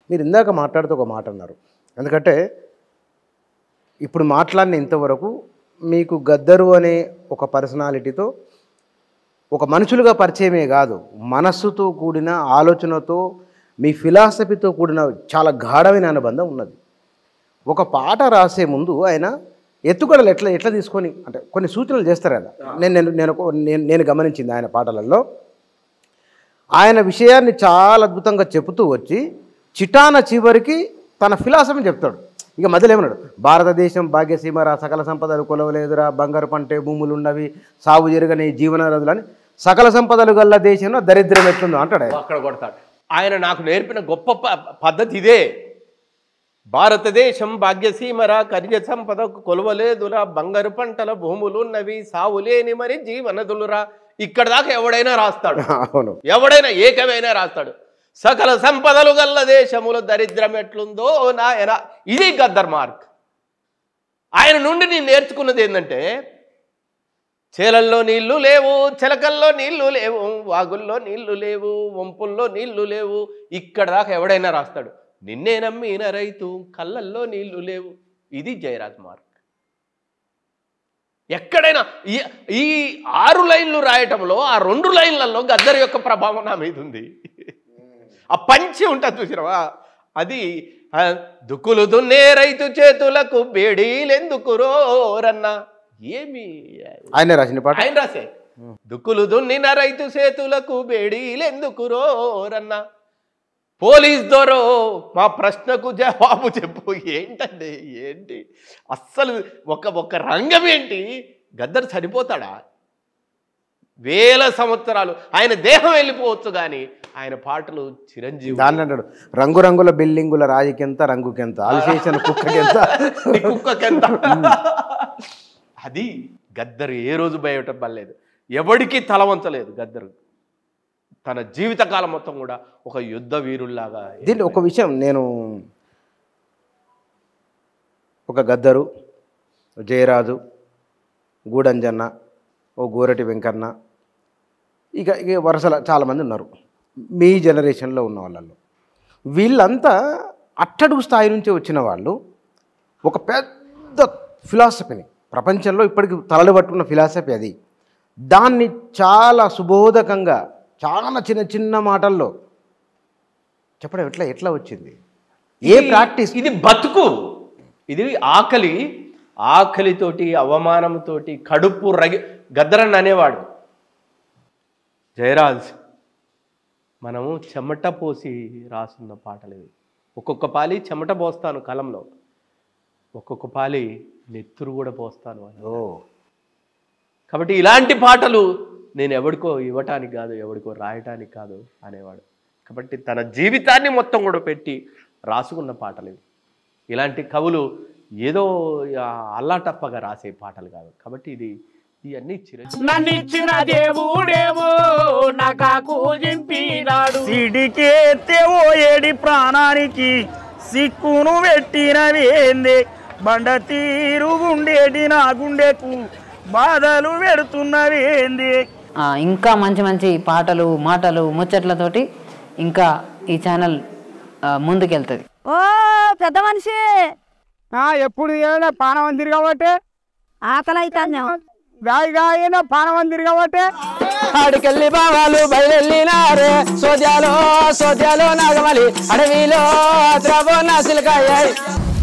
మీరు ఇందాక మాట్లాడుతూ ఒక మాట అన్నారు ఎందుకంటే ఇప్పుడు మాట్లాడిన ఇంతవరకు మీకు గద్దరు అనే ఒక పర్సనాలిటీతో ఒక మనుషులుగా పరిచయమే కాదు మనస్సుతో కూడిన ఆలోచనతో మీ ఫిలాసఫీతో కూడిన చాలా గాఢమైన అనుబంధం ఉన్నది ఒక పాట రాసే ముందు ఆయన ఎత్తుగడలు ఎట్లా ఎట్లా తీసుకొని అంటే కొన్ని సూచనలు చేస్తారు కదా నేను నేను నేను ఒక- నేను నేను గమనించింది ఆయన పాటలలో ఆయన విషయాన్ని చాలా అద్భుతంగా చెబుతూ వచ్చి చిటాన చివరికి తన ఫిలాసఫీని చెప్తాడు ఇక మధ్యలో ఏమన్నాడు భారతదేశం భాగ్యసీమరా సకల సంపదలు కొలవలేదురా బంగారు పంటే భూములు ఉన్నవి సాగు జరగని జీవన రథులని సకల సంపదలు గల్ల దేశంలో దరిద్రం ఎట్లుందో అంటాడు ఆయన. అక్కడ కొడతాడు ఆయన నాకు నేర్పిన గొప్ప ప- పద్ధతి ఇదే భారతదేశం భాగ్యసీమరా ఖనిజ సంపదకు కొలవలేదురా బంగారు పంటల భూములు ఉన్నవి సావులేని మరి జీవనదులురా ఇక్కడ దాకా ఎవడైనా రాస్తాడు అవును ఎవడైనా ఏకమైనా రాస్తాడు సకల సంపదలు గల్ల దేశములో దరిద్రం ఎట్లుందో నాయన ఇది గద్దర్ మార్క్ ఆయన నుండి నేను నేర్చుకున్నది ఏంటంటే చేలల్లో నీళ్లు లేవు చిలకల్లో నీళ్లు లేవు వాగుల్లో నీళ్లు లేవు వంపుల్లో నీళ్లు లేవు ఇక్కడ దాకా ఎవడైనా రాస్తాడు నిన్నే నమ్మిన రైతు కళ్ళల్లో నీళ్లు లేవు ఇది జయరాజ్ మార్క్ ఎక్కడైనా ఈ ఈ ఆరు లైన్లు రాయటంలో ఆ రెండు లైన్లలో గద్దర్ యొక్క ప్రభావం నా మీద ఉంది ఆ పంచి ఉంటుంది చూసినవా అది ఆ, దుక్కులు దున్నే రైతు చేతులకు బేడీలెందుకు రోరన్న ఏమి ఆయనే రాసిన పాట ఆయన రాసే దుక్కులు దున్నిన రైతు చేతులకు బేడీలెందుకు రోరన్న పోలీస్ దొరో మా ప్రశ్నకు జవాబు చెప్పు ఏంటండి ఏంటి అస్సలు ఒక ఒక రంగం ఏంటి గద్దర్ చనిపోతాడా వేల సంవత్సరాలు ఆయన దేహం వెళ్ళిపోవచ్చు కానీ ఆయన పాటలు చిరంజీవి దాన్ని అంటాడు రంగురంగుల బిల్డింగుల రాయికెంత రంగుకెంత అలసేసిన కుక్కకెంత నీ కుక్కకెంత అది గద్దరు ఏ రోజు బయటం పడలేదు ఎవడికి తల వంచలేదు గద్దరు తన జీవితకాలం మొత్తం కూడా ఒక యుద్ధ వీరుల్లాగా దీన్ని ఒక విషయం నేను ఒక గద్దరు జయరాజు గూడంజన్న ఓ గోరటి వెంకన్న ఇక ఇక వరుసల చాలామంది ఉన్నారు మీ జనరేషన్లో ఉన్న వాళ్ళల్లో వీళ్ళంతా అట్టడుగు స్థాయి నుంచి వచ్చిన వాళ్ళు ఒక పెద్ద ఫిలాసఫీని ప్రపంచంలో ఇప్పటికి తలలు పట్టుకున్న ఫిలాసఫీ అది దాన్ని చాలా సుబోధకంగా చాలా చిన్న చిన్న మాటల్లో చెప్పడం ఎట్లా ఎట్లా వచ్చింది ఏ ఇది- ప్రాక్టీస్ ఇది బతుకు ఇది ఆకలి ఆకలితోటి అవమానంతోటి కడుపు రగి గద్దరన్ అనేవాడు జయరాజ్ మనము చెమట పోసి రాసున్న పాటలు ఇవి ఒక్కొక్క పాలి చెమట పోస్తాను కలంలో ఒక్కొక్క పాలి నెత్తురు కూడా పోస్తాను అని ఓ కాబట్టి ఇలాంటి పాటలు నేను ఎవడికో ఇవ్వటానికి కాదు ఎవడికో రాయటానికి కాదు అనేవాడు కాబట్టి తన జీవితాన్ని మొత్తం కూడా పెట్టి రాసుకున్న పాటలు ఇవి ఇలాంటి కవులు ఏదో ఆ, అల్లాటప్పగా రాసే పాటలు కాదు కాబట్టి ఇది ఇవన్నీ చిరంజీవి నన్నిచ్చిన దేవుడేమో నాకు జింపినాడు సిడికేతే ఓ ఏడి ప్రాణానికి సిక్కును పెట్టినవేంది బండ తీరు గుండేటి నా గుండెకు బాధలు పెడుతున్నవేంది ఆ, ఇంకా మంచి మంచి పాటలు మాటలు ముచ్చట్లతోటి ఇంకా ఈ ఛానల్ ఆ, ముందుకెళ్తుంది ఓ పెద్ద మనిషి ఎప్పుడు ఏమైనా పానం తిరగబట్టే ఆకలి అవుతాను గాయగా అయినా పానం తిరగబట్టే ఆడికెళ్ళి బావాలు బయలునారే సోద్యాలో సోద్యాలో నాగమలి అడవిలో ద్రవ నాసిలకాయ